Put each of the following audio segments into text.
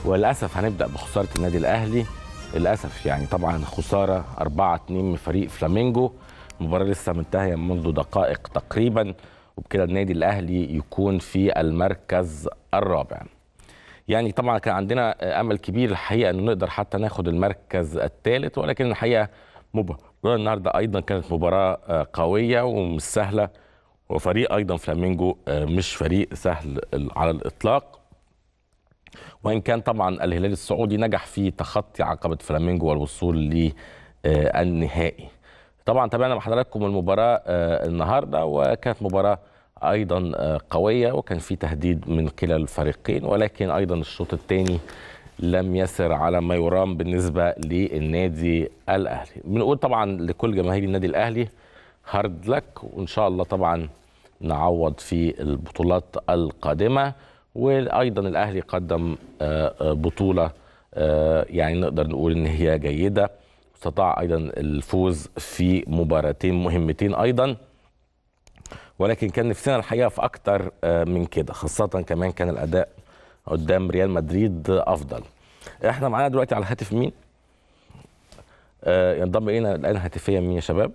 وللاسف هنبدا بخساره النادي الاهلي للاسف يعني طبعا خساره 4 2 من فريق فلامينجو المباراه لسه منتهيه منذ دقائق تقريبا وبكده النادي الاهلي يكون في المركز الرابع يعني طبعا كان عندنا امل كبير الحقيقه انه نقدر حتى ناخد المركز الثالث ولكن الحقيقه مباراه النهارده ايضا كانت مباراه قويه ومش سهله وفريق ايضا فلامينجو مش فريق سهل على الاطلاق وان كان طبعا الهلال السعودي نجح في تخطي عقبه فلامينجو والوصول للنهائي طبعا تابعنا مع حضراتكم المباراه النهارده وكانت مباراه ايضا قويه وكان في تهديد من كلا الفريقين ولكن ايضا الشوط الثاني لم يسر على ما يرام بالنسبه للنادي الاهلي بنقول طبعا لكل جماهير النادي الاهلي هارد لك وان شاء الله طبعا نعوض في البطولات القادمه وايضا الاهلي قدم بطوله يعني نقدر نقول ان هي جيده استطاع ايضا الفوز في مباراتين مهمتين ايضا ولكن كان نفسنا الحقيقه في اكتر من كده خاصه كمان كان الاداء قدام ريال مدريد افضل احنا معانا دلوقتي على الهاتف مين ينضم الينا الان هاتفيا مين يا شباب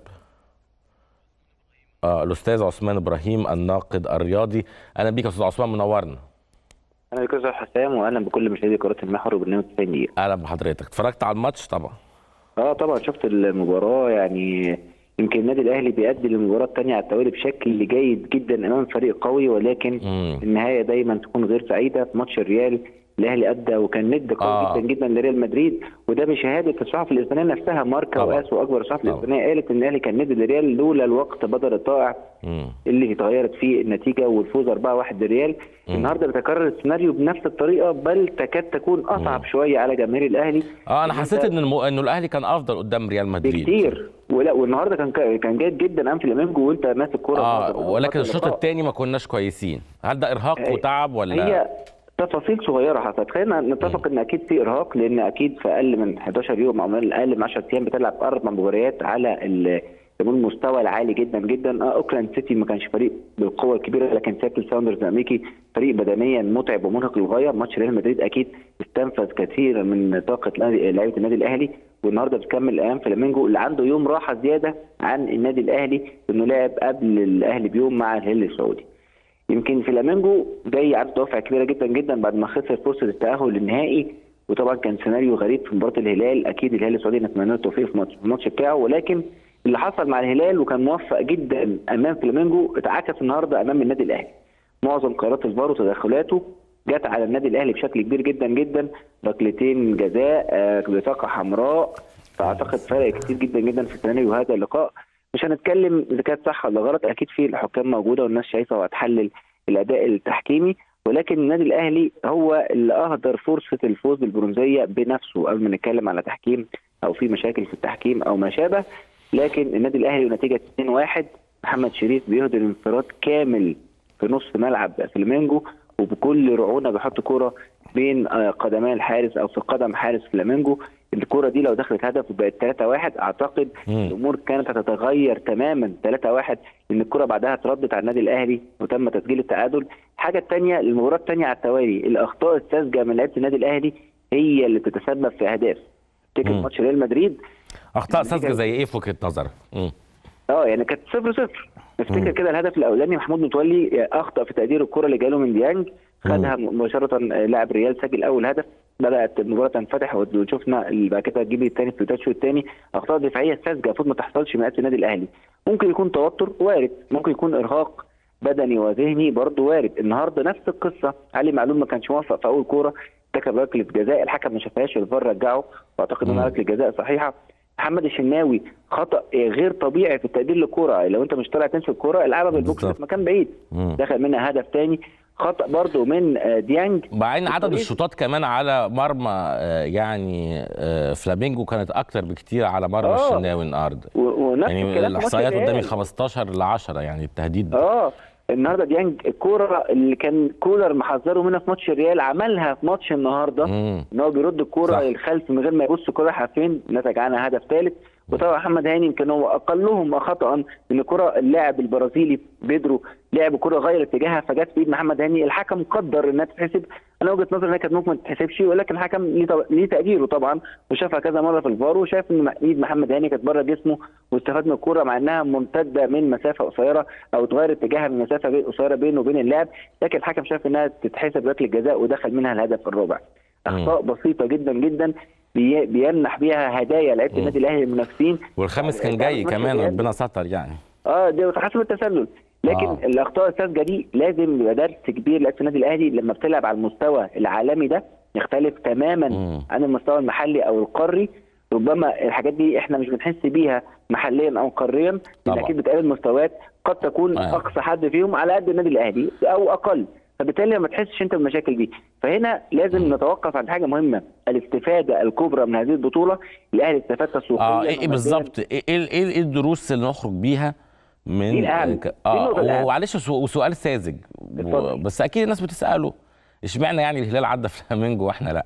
آه الاستاذ عثمان ابراهيم الناقد الرياضي اهلا بيك يا استاذ عثمان منورنا اهلا بك يا استاذ حسام واهلا بكل مشاهدي قناه المحور وبرنامج 90 دقيقه اهلا بحضرتك اتفرجت على الماتش طبعا اه طبعا شفت المباراه يعني يمكن النادي الاهلي بيأدي المباراه الثانيه على التوالي بشكل جيد جدا امام فريق قوي ولكن مم. النهايه دايما تكون غير سعيده في ماتش الريال الاهلي ادى وكان ند قوي آه. جدا جدا لريال مدريد وده بشهاده الصحف الاسبانيه نفسها ماركا طبعا. واس واكبر الصحف طبعا. الاسبانيه قالت ان الاهلي كان ند للريال لولا الوقت بدل الضائع مم. اللي اتغيرت فيه النتيجه والفوز 4-1 للريال النهارده بيتكرر السيناريو بنفس الطريقه بل تكاد تكون اصعب شويه على جماهير الاهلي اه انا إن حسيت أنت- ان الم... انه الاهلي كان افضل قدام ريال مدريد بكتير ولا والنهارده كان كان جيد جدا امام فلامينجو وانت ماسك كوره اه معظم ولكن وقت الشوط اللقاء. الثاني ما كناش كويسين هل ده ارهاق هي- وتعب ولا هي تفاصيل صغيره حصلت خلينا نتفق ان اكيد في ارهاق لان اكيد في اقل من 11 يوم او من اقل من 10 ايام بتلعب اربع مباريات على ال- يكون المستوى العالي جدا جدا آه، اوكلاند سيتي ما كانش فريق بالقوه الكبيره لكن سياتل ساوندرز الامريكي فريق بدنيا متعب ومرهق للغايه ماتش ريال مدريد اكيد استنفذ كثير من طاقه الأهلي- لعيبه النادي الاهلي والنهارده بتكمل ايام فلامينجو اللي عنده يوم راحه زياده عن النادي الاهلي انه لعب قبل الاهلي بيوم مع الهلال السعودي يمكن فلامينجو جاي عنده دوافع كبيره جدا جدا بعد ما خسر فرصه التاهل للنهائي وطبعا كان سيناريو غريب في مباراه الهلال اكيد الهلال السعودي نتمنى له التوفيق في الماتش- في الماتش بتاعه ولكن اللي حصل مع الهلال وكان موفق جدا امام فلامينجو اتعكس النهارده امام النادي الاهلي معظم قرارات الفار وتدخلاته جت على النادي الاهلي بشكل كبير جدا جدا ركلتين جزاء آه، بطاقه حمراء فاعتقد فرق كتير جدا جدا في سيناريو هذا اللقاء مش هنتكلم اذا كانت صح ولا غلط اكيد في الحكام موجوده والناس شايفه وهتحلل الاداء التحكيمي ولكن النادي الاهلي هو اللي اهدر فرصه الفوز بالبرونزيه بنفسه قبل ما نتكلم على تحكيم او في مشاكل في التحكيم او ما شابه لكن النادي الاهلي ونتيجه 2-1 محمد شريف بيهدر انفراد كامل في نص ملعب فلامينجو وبكل رعونه بيحط كوره بين آه، قدمي الحارس او في قدم حارس فلامينجو الكوره دي لو دخلت هدف وبقت 3-1 اعتقد مم. الامور كانت هتتغير تماما 3-1 لان الكره بعدها اتردت على النادي الاهلي وتم تسجيل التعادل الحاجه الثانيه المباراه الثانيه على التوالي الاخطاء الساذجه من لعيبه النادي الاهلي هي اللي بتتسبب في اهداف تفتكر مم. ماتش ريال مدريد اخطاء ساذجه زي ايه في وجهه نظرك مم. اه يعني كانت 0 0 مم. نفتكر كده الهدف الاولاني محمود متولي اخطا في تقدير الكره اللي جاله من ديانج خدها مباشره لاعب ريال سجل اول هدف بدات المباراه تنفتح وشفنا اللي بعد كده تجيب الثاني في الشوط الثاني اخطاء دفاعيه ساذجه المفروض ما تحصلش من لعيبه النادي الاهلي ممكن يكون توتر وارد ممكن يكون ارهاق بدني وذهني برضه وارد النهارده نفس القصه علي معلول ما كانش موفق في اول كوره ارتكب ركله جزاء الحكم ما شافهاش الفار رجعه واعتقد مم. انها ركله جزاء صحيحه محمد الشناوي خطا غير طبيعي في التقدير للكره لو انت مش طالع تمسك الكره العبها بالبوكس بالظبط. في مكان بعيد مم. دخل منها هدف تاني خطا برضه من آه، ديانج مع ان عدد الطريق- الشوطات كمان على مرمى آه، يعني آه، فلامينجو كانت اكتر بكتير على مرمى آه. الشناوي النهارده و- ونفس يعني الكلام في ماتش الاحصائيات قدامي الريال. 15 ل 10 يعني التهديد اه النهارده ديانج الكوره اللي كان كولر محذره منها في ماتش الريال عملها في ماتش النهارده مم. ان هو بيرد الكوره صح. للخلف من غير ما يبص الكوره رايحه فين نتج عنها هدف ثالث وطبعا محمد هاني يمكن هو اقلهم خطا ان الكره اللاعب البرازيلي بيدرو لعب كره غير اتجاهها فجت في ايد محمد هاني الحكم قدر انها تتحسب انا وجهه نظري انها كانت ممكن ما تتحسبش ولكن الحكم ليه طب- ليه تقديره طبعا وشافها كذا مره في الفار وشاف ان ايد محمد هاني كانت بره جسمه واستفاد من الكره مع انها ممتده من مسافه قصيره او تغير اتجاهها من مسافه بي- قصيره بينه وبين اللاعب لكن الحكم شاف انها تتحسب ركله جزاء ودخل منها الهدف الرابع اخطاء بسيطه جدا جدا بي- بيمنح بيها هدايا لعيبه النادي الاهلي المنافسين والخامس كان يعني جاي تعرف كمان ماتش ربنا ستر يعني اه دي حسب التسلل لكن آه. آه. الاخطاء الساذجه دي لازم يبقى درس كبير لعيبه النادي الاهلي لما بتلعب على المستوى العالمي ده يختلف تماما مم. عن المستوى المحلي او القاري ربما الحاجات دي احنا مش بنحس بيها محليا او قاريا لان طبعا. اكيد بتقابل مستويات قد تكون أيوة. اقصى حد فيهم على قد النادي الاهلي او اقل فبالتالي ما تحسش انت بالمشاكل دي فهنا لازم نتوقف عن حاجه مهمه الاستفاده الكبرى من هذه البطوله الاهلي استفاد تسويقيا اه ايه إيه ومادياً. بالظبط ايه ايه ايه إيه الدروس اللي نخرج بيها من دي الأهم. ك- دي اه النقطة الأهم. ومعلش سو- وسؤال ساذج و- اتفضل. بس اكيد الناس بتساله اشمعنى يعني الهلال عدى فلامينجو واحنا لا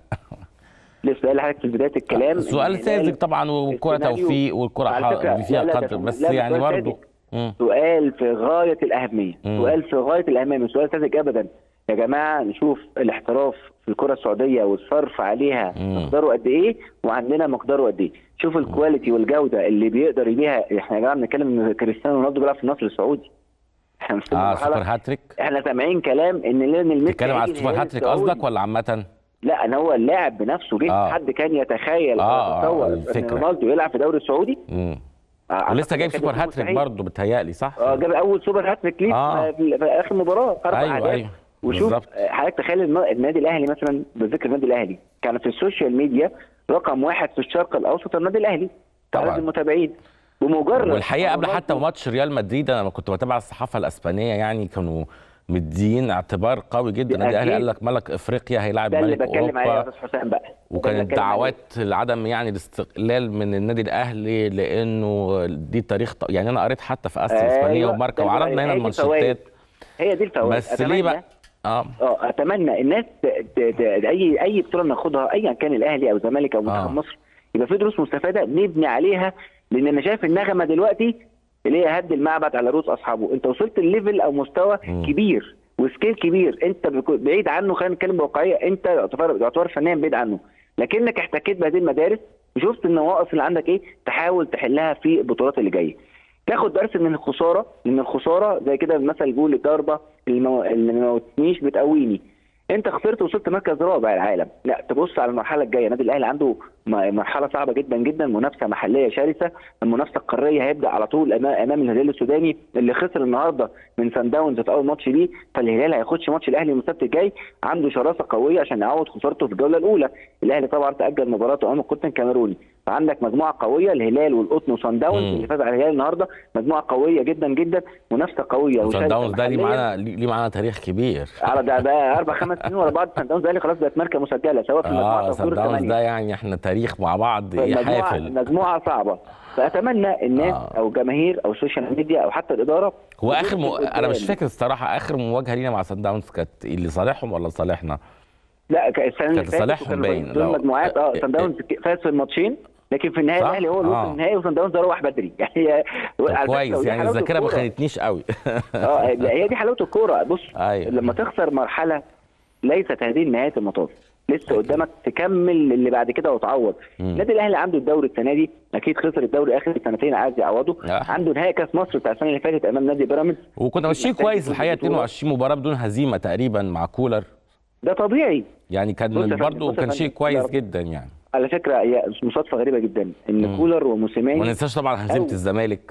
لسه قال حضرتك في بدايه الكلام سؤال إن ساذج الهلال طبعا والكره السيناريو- توفيق والكره على ح- فكرة فيها لا لا قدر ده- بس لا ده يعني سؤال برضه ساذج. مم. سؤال في غايه الاهميه مم. سؤال في غايه الاهميه مش سؤال ساذج ابدا يا جماعه نشوف الاحتراف في الكره السعوديه والصرف عليها مم. مقداره قد ايه وعندنا مقداره قد ايه شوف الكواليتي والجوده اللي بيقدر يبيها احنا يا جماعه بنتكلم ان كريستيانو رونالدو بيلعب في النصر السعودي احنا مش في اه مرحلة- سوبر هاتريك احنا سامعين كلام ان ليونيل ميسي تتكلم على هيجي السوبر الهلال هاتريك السعودي. قصدك ولا عامه لا انا هو اللاعب بنفسه جه آه. حد كان يتخيل آه، او آه، يتصور ان الفكرة. رونالدو يلعب في الدوري السعودي مم. آه، ولسه جايب كان سوبر يكون هاتريك مستحيل. برضه بتهيألي صح؟ اه جاب اول سوبر هاتريك ليه آه. في, في اخر مباراه اربع أيوة، اهداف أيوة. وشوف بالظبط. آه، حضرتك تخيل الم- النادي الاهلي مثلا بذكر النادي الاهلي كان في السوشيال ميديا رقم واحد في الشرق الاوسط النادي الاهلي طبعاً. عدد المتابعين بمجرد والحقيقه قبل ما حتى رونالدو- ماتش ريال مدريد انا لما كنت بتابع الصحافه الاسبانيه يعني كانوا مدين اعتبار قوي جدا النادي الاهلي أكيد. قال لك ملك افريقيا هيلاعب ده اللي ملك بتكلم عليه يا اوروبا استاذ حسام بقى ده اللي وكانت بتكلم عليه. دعوات لعدم يعني الاستقلال من النادي الاهلي لانه دي تاريخ ط... يعني انا قريت حتى في اسيا أيوة، الاسبانيه ده وماركا اللي وعرضنا هنا هي دي المانشيتات الفوائد. هي دي الفوائد بس ليه بقى؟ اه اه اتمنى الناس ت... ت... ت... اي اي بطوله ناخدها ايا كان الاهلي او الزمالك او منتخب آه. مصر يبقى في دروس مستفاده نبني عليها لان انا شايف النغمه دلوقتي اللي هي هد المعبد على رؤوس اصحابه انت وصلت الليفل او مستوى مم. كبير وسكيل كبير انت بك- بعيد عنه خلينا نتكلم بواقعيه انت يعتبر يعتبر فنيا بعيد عنه لكنك احتكيت بهذه المدارس وشفت النواقص اللي عندك ايه تحاول تحلها في البطولات اللي جايه تاخد درس من الخساره لان الخساره زي كده المثل بيقول الضربه اللي ما اللي ما موتنيش بتقويني انت خسرت وصلت مركز رابع العالم لا تبص على المرحله الجايه النادي الاهلي عنده م- مرحله صعبه جدا جدا منافسه محليه شرسه المنافسه القاريه هيبدا على طول امام امام الهلال السوداني اللي خسر النهارده من سان داونز في اول ماتش ليه فالهلال هياخدش ماتش الاهلي يوم السبت الجاي عنده شراسه قويه عشان يعوض خسارته في الجوله الاولى الاهلي طبعا تاجل مباراته امام القطن الكاميروني فعندك مجموعه قويه الهلال والقطن وسان داونز مم. اللي فاز على الهلال النهارده مجموعه قويه جدا جدا منافسه قويه سان وشرسة داونز ده ليه محلياً. معانا ليه معانا تاريخ كبير على ده ده اربع خمس سنين ورا بعض سان داونز الاهلي خلاص بقت ماركه مسجله سواء في المجموعه اه او في سان دور داونز الثمانيه ده يعني احنا تاريخ مع بعض ايه مجموعه حافل مجموعه صعبه فاتمنى الناس آه. او الجماهير او السوشيال ميديا او حتى الاداره هو اخر مو... تبص انا مش قدام. فاكر الصراحه اخر مواجهه لينا مع سان داونز كانت إيه اللي صالحهم ولا صالحنا لا ك- السنه اللي كانت فاتت لصالحهم وكانوا باين. دول لو- مجموعات اه إيه- سان داونز فاز في الماتشين لكن في النهايه صح؟ الاهلي هو اللي وصل آه. النهائي وسان داونز ده روح بدري يعني هي طب على فكرة كويس ودي يعني حلاوة الذاكره ما الكورة. خانتنيش قوي اه لا، هي دي حلاوه الكوره بص أيوة. لما تخسر مرحله ليست هذه نهايه المطاف لسه قدامك تكمل اللي بعد كده وتعوض مم. النادي الاهلي عنده الدوري السنه دي اكيد خسر الدوري اخر سنتين عايز يعوضه آه. عنده نهائي كاس مصر بتاع السنه اللي فاتت امام نادي بيراميدز وكنا ماشيين محتاج كويس يفوز الحقيقه بالبطولة. 22 مباراه بدون هزيمه تقريبا مع كولر ده طبيعي يعني بص يا كان فندم، برضه بص يا كان شيء فندم، كويس لا. جدا يعني على فكره هي مصادفه غريبه جدا ان مم. كولر وما وموسيماني ننساش طبعا هزيمه أو- الزمالك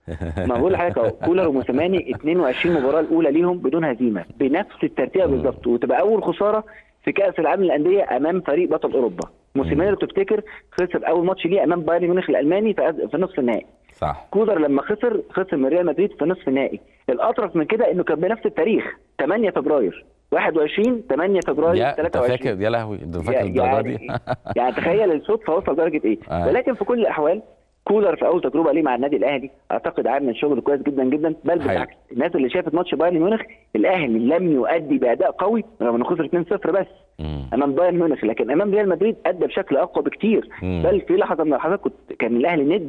ما بقول لحضرتك اهو كولر وموسيماني 22 مباراه الاولى ليهم بدون هزيمه بنفس الترتيب بالظبط وتبقى اول خساره في كاس العالم للانديه امام فريق بطل اوروبا موسيماني لو تفتكر خسر اول ماتش ليه امام بايرن ميونخ الالماني في أز- في نصف النهائي صح كولر لما خسر خسر من ريال مدريد في نصف النهائي الاطرف من كده انه كان بنفس التاريخ 8 فبراير 21 8 فبراير يا انت 23 فاكر يا لهوي انت فاكر يعني- الدرجه دي يعني تخيل الصدفه وصل لدرجه ايه آه. ولكن في كل الاحوال كولر في اول تجربه ليه مع النادي الاهلي اعتقد عامل شغل كويس جدا جدا بل حقيقي. بالعكس الناس اللي شافت ماتش بايرن ميونخ الاهلي لم يؤدي باداء قوي رغم انه خسر 2-0 بس مم. امام بايرن ميونخ لكن امام ريال مدريد ادى بشكل اقوى بكتير مم. بل في لحظه من اللحظات كنت كان الاهلي ند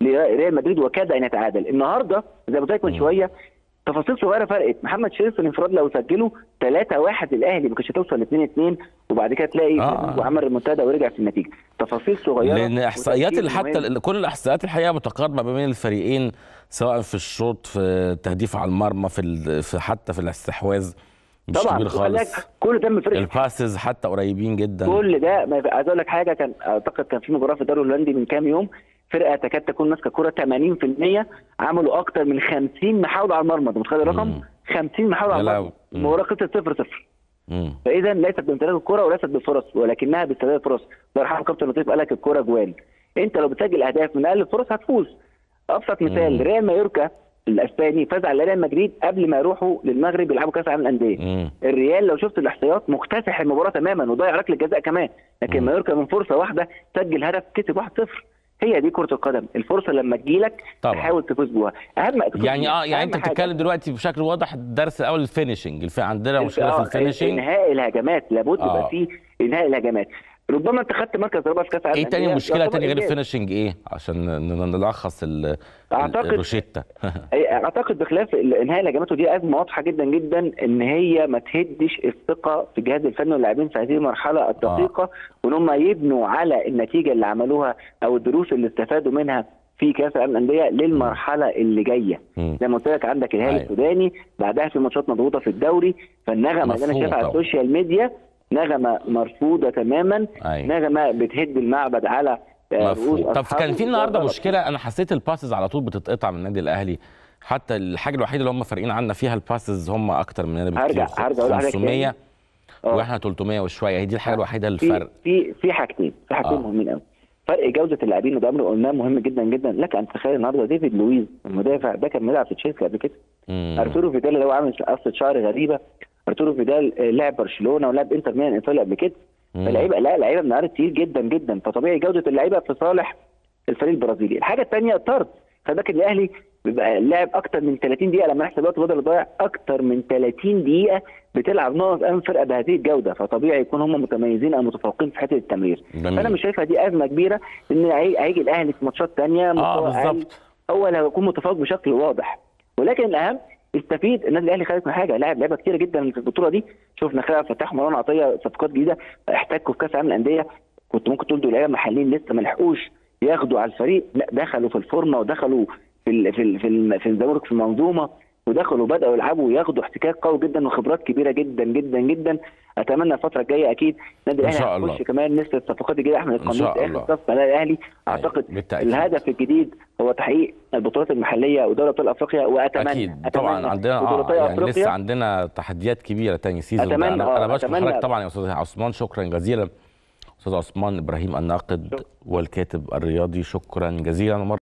لريال مدريد وكاد ان يتعادل النهارده زي ما قلت لك من شويه تفاصيل صغيره فرقت محمد شريف في الانفراد لو سجله 3 1 الاهلي ما كانتش توصل ل 2 2 وبعد كده تلاقي آه. فلامينجو عمل ريمونتادا ورجع في النتيجه تفاصيل صغيره لان احصائيات وتركيز اللي حتى مهم. ال- كل الاحصائيات الحقيقه متقاربه ما بين الفريقين سواء في الشوط في التهديف على المرمى في, ال- في حتى في الاستحواذ مش طبعا كبير وخلي بالك خالص كل ده من فرق الباسز حتى قريبين جدا كل ده ما يبقى- عايز اقول لك حاجه كان اعتقد كان في مباراه في الدوري الهولندي من كام يوم فرقه تكاد تكون ماسكه كوره 80% عملوا اكتر من 50 محاوله على المرمى انت متخيل الرقم؟ مم. 50 محاوله على يا المرمى لهوي. مم. المباراه خلصت 0 0 مم. فاذا ليست بامتلاك الكره وليست بالفرص ولكنها باستغلال الفرص الله يرحمه كابتن لطيف قال لك الكره جوال انت لو بتسجل اهداف من اقل الفرص هتفوز ابسط مثال مم. ريال مايوركا الاسباني فاز على ريال مدريد قبل ما يروحوا للمغرب يلعبوا كاس العالم للانديه مم. الريال لو شفت الاحصائيات مكتسح المباراه تماما وضيع ركله جزاء كمان لكن مم. مايوركا من فرصه واحده سجل هدف كسب 1-0 هي دي كره القدم الفرصه لما تجيلك طبعا. تحاول تفوز بيها اهم يعني اه يعني أهم انت حاجة بتتكلم دلوقتي بشكل واضح الدرس الاول الفينشنج الف... عندنا مشكله في آه، الفينشنج انهاء الهجمات لابد آه. يبقى فيه انهاء الهجمات ربما انت خدت مركز رابع في كاس العالم ايه تاني للأندية، مشكله يعتبر تاني غير إنجاز. الفينشنج ايه عشان ن- نلخص ال... أعتقد- الروشيتا أي- اعتقد بخلاف ال- انهاء الهجمات ودي ازمه واضحه جدا جدا ان هي ما تهدش الثقه في الجهاز الفني واللاعبين في هذه المرحله الدقيقه وان هم يبنوا على النتيجه اللي عملوها او الدروس اللي استفادوا منها في كاس العالم للانديه للمرحله اللي جايه مم. زي ما قلت لك عندك الهلال أيوة. السوداني بعدها في ماتشات مضغوطه في الدوري فالنغمه اللي انا مفهوم شايفها على طبعا. السوشيال ميديا نغمه مرفوضه تماما أيوة. نغمه بتهد المعبد على آه، رؤوس مفهوم طب أصحابه. كان في ده النهارده غلط. مشكله انا حسيت الباسز على طول بتتقطع من النادي الاهلي حتى الحاجه الوحيده اللي هم فارقين عنا فيها الباسز هم اكتر مننا بكتير هرجع- هرجع أقول لحضرتك 500 آه. واحنا 300 وشويه هي دي الحاجه الوحيده في الفرق في في حاجتين في حاجتين آه. مهمين قوي فرق جوده اللاعبين وده امر قلناه مهم جدا جدا لك ان تتخيل النهارده ديفيد لويز المدافع ده كان بيلعب في تشيلسي قبل كده مم. ارتورو فيدال اللي هو عامل قصه شعر غريبه ارتورو فيدال آه، لعب برشلونه ولعب انتر ميلان ايطاليا قبل كده مم. فاللعيبه لا لعيبه من عدد تقيل جدا جدا فطبيعي جوده اللعيبه في صالح الفريق البرازيلي الحاجه الثانيه الطرد خلي بالك الاهلي بيبقى لاعب اكتر من 30 دقيقه لما يحسب الوقت بدل ضايع اكتر من 30 دقيقه بتلعب ناقص امام فرقه بهذه الجوده فطبيعي يكون هم متميزين او متفوقين في حته التمرير جميل. فانا مش شايفها دي ازمه كبيره لان هي- هيجي الاهلي في ماتشات ثانيه اه بالظبط هو اللي هيكون متفوق بشكل واضح ولكن الاهم استفيد النادي الاهلي خدت من حاجه لاعب لعيبه كتيره جدا في البطوله دي شفنا خالد فتاح ومروان عطيه صفقات جديده احتكوا في كاس العالم للانديه كنت ممكن تقول دول لعيبه محليين لسه ما لحقوش ياخدوا على الفريق لا دخلوا في الفورمه ودخلوا في ال في ال في ال في الزمالك في المنظومه ودخلوا بداوا يلعبوا وياخدوا احتكاك قوي جدا وخبرات كبيره جدا جدا جدا اتمنى الفتره الجايه اكيد النادي إن الاهلي شاء الله. هيخش كمان لسه الصفقات الجديده احمد إن شاء القميص الله. اخر صفقه النادي الاهلي اعتقد بالتأكيد. الهدف الجديد هو تحقيق البطولات المحليه ودوري ابطال افريقيا واتمنى اكيد طبعا أتمنى عندنا بطولتي اه يعني أفريقيا لسه عندنا تحديات كبيره تاني سيزون ده. أتمنى، انا آه، انا بشكر أتمنى. حضرتك طبعا يا استاذ عثمان شكرا جزيلا استاذ عثمان ابراهيم الناقد والكاتب الرياضي شكرا جزيلا